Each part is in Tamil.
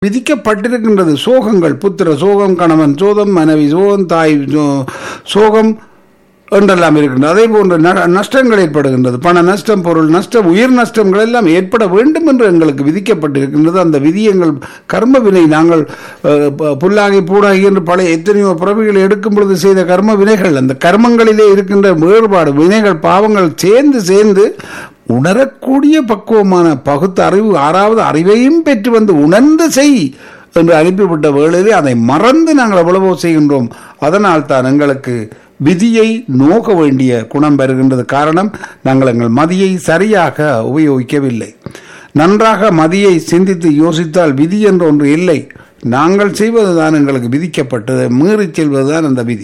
விதிக்கப்பட்டிருக்கின்றது சோகங்கள் புத்திர சோகம் கணவன் சோதம் மனைவி சோகம் தாய் சோ- சோகம் என்றெல்லாம் இருக்கின்றது அதே போன்ற ந- நஷ்டங்கள் ஏற்படுகின்றது பண நஷ்டம் பொருள் நஷ்டம் உயிர் நஷ்டங்கள் எல்லாம் ஏற்பட வேண்டும் என்று எங்களுக்கு விதிக்கப்பட்டிருக்கின்றது அந்த விதி எங்கள் கர்ம வினை நாங்கள் அஹ், ப- புல்லாகி பூடாகி என்று பழைய எத்தனையோ பிறவிகளை எடுக்கும் பொழுது செய்த கர்ம வினைகள் அந்த கர்மங்களிலே இருக்கின்ற வேறுபாடு வினைகள் பாவங்கள் சேர்ந்து சேர்ந்து உணரக்கூடிய பக்குவமான பகுத்த அறிவு ஆறாவது அறிவையும் பெற்று வந்து உணர்ந்து செய் என்று அனுப்பிவிட்ட வேளையிலே அதை மறந்து நாங்கள் எவ்வளவோ செய்கின்றோம் அதனால் தான் எங்களுக்கு விதியை நோக்க வேண்டிய குணம் பெறுகின்றது காரணம் நாங்கள் எங்கள் மதியை சரியாக உபயோகிக்கவில்லை நன்றாக மதியை சிந்தித்து யோசித்தால் விதி என்ற ஒன்று இல்லை நாங்கள் செய்வதுதான் எங்களுக்கு விதிக்கப்பட்டது மீறிச் செல்வதுதான் அந்த விதி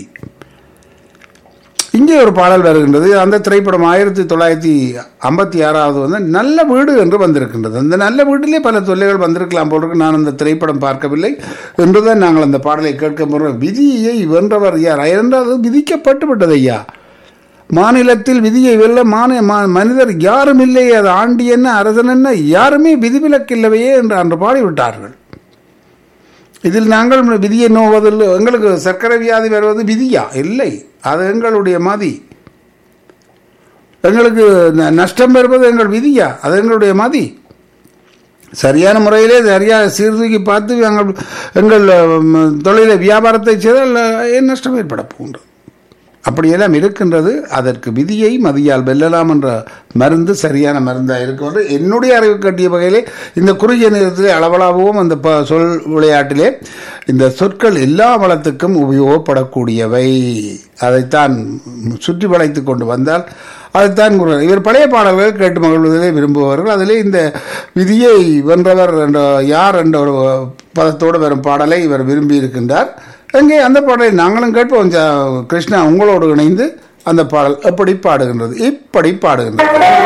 இங்கே ஒரு பாடல் வருகின்றது அந்த திரைப்படம் ஆயிரத்தி தொள்ளாயிரத்தி ஐம்பத்தி ஆறாவது வந்து நல்ல வீடு என்று வந்திருக்கின்றது அந்த நல்ல வீட்டிலே பல தொல்லைகள் வந்திருக்கலாம் போல இருக்கு. நான் அந்த திரைப்படம் பார்க்கவில்லை என்றுதான் நாங்கள் அந்த பாடலை கேட்க போகிறோம் விதியை வென்றவர் யார் என்றால் அது விதிக்கப்பட்டு விட்டது ஐயா மாநிலத்தில் விதியை வெல்ல மாநில மா- மனிதர் யாரும் இல்லை அது ஆண்டி என்ன அரசன் என்ன யாருமே விதிவிலக்கில்லவையே என்று அன்று பாடிவிட்டார்கள் இதில் நாங்கள் விதியை நோவதில் எங்களுக்கு சர்க்கரை வியாதி வருவது விதியா இல்லை அது எங்களுடைய மதி எங்களுக்கு ந- நஷ்டம் வருவது எங்கள் விதியா அது எங்களுடைய மதி சரியான முறையிலே சரியாக சீர்தூக்கி பார்த்து எங்கள் எங்கள் ம், தொழிலை வியாபாரத்தை செய்தால் ஏன் நஷ்டம் ஏற்பட போகின்றது அப்படியெல்லாம் இருக்கின்றது அதற்கு விதியை மதியால் வெல்லலாம் என்ற மருந்து சரியான மருந்தாக இருக்கின்றது என்னுடைய அறிவு கட்டிய வகையிலே இந்த குறுகிய நேரத்திலே அளவலாகவும் அந்த ப- சொல் விளையாட்டிலே இந்த சொற்கள் எல்லா வளத்துக்கும் உபயோகப்படக்கூடியவை அதைத்தான் சுற்றி வளைத்து கொண்டு வந்தால் அதைத்தான் கூறுகிறார். இவர் பழைய பாடல்கள் கேட்டு மகிழ்வதிலே விரும்புவார்கள் அதிலே இந்த விதியை வென்றவர் என்ற யார் என்ற ஒரு பதத்தோடு வரும் பாடலை இவர் விரும்பி இருக்கின்றார் அங்கே அந்த பாடலை நாங்களும் கேட்போம் ஜ- கிருஷ்ணா உங்களோடு இணைந்து அந்த பாடல் எப்படி பாடுகின்றது இப்படி பாடுகின்றது